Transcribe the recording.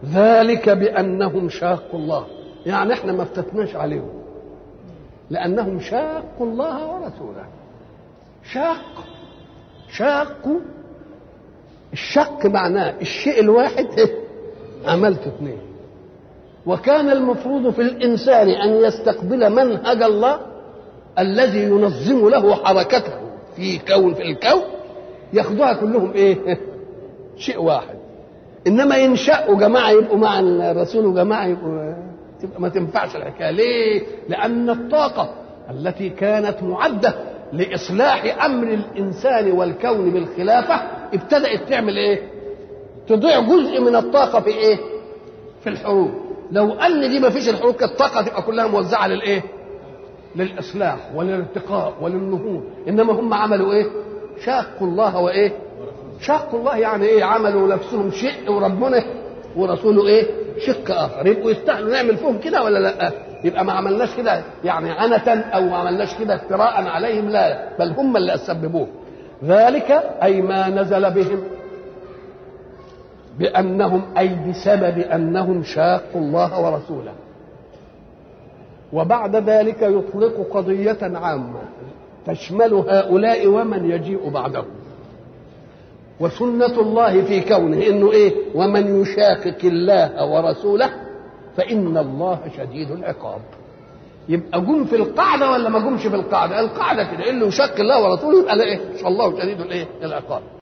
ذلك بانهم شاقوا الله يعني احنا ما افتتناش عليهم لانهم شاقوا الله ورسوله شاق شاقوا الشق معناه الشيء الواحد عملت اثنين وكان المفروض في الانسان ان يستقبل منهج الله الذي ينظم له حركته في كون في الكون ياخدوها كلهم ايه شيء واحد انما ينشأوا جماعه يبقوا مع الرسول وجماعه يبقوا تبقى ما تنفعش الحكايه ليه؟ لان الطاقه التي كانت معده لاصلاح امر الانسان والكون بالخلافه ابتدات تعمل ايه؟ تضيع جزء من الطاقه في ايه؟ في الحروب لو ان دي ما فيش الحروب كانت الطاقه تبقى كلها موزعه للايه؟ للاصلاح وللارتقاء وللنهوض انما هم عملوا ايه؟ شاقوا الله وايه؟ شاقوا الله يعني ايه؟ عملوا نفسهم شق وربنا ورسوله ايه؟ شق اخر يبقوا يستاهلوا نعمل فيهم كده ولا لا؟ يبقى ما عملناش كده يعني عنة او ما عملناش كده افتراء عليهم لا بل هم اللي سببوه ذلك اي ما نزل بهم بانهم اي بسبب انهم شاقوا الله ورسوله وبعد ذلك يطلق قضيه عامه تشمل هؤلاء ومن يجيء بعدهم وسنة الله في كونه انه ايه ومن يشاقق الله ورسوله فإن الله شديد العقاب يبقى جم في القاعدة ولا ما جمش في القاعدة القاعدة كده اللي يشق الله ورسوله يبقى ايه ان شاء الله شديد الايه العقاب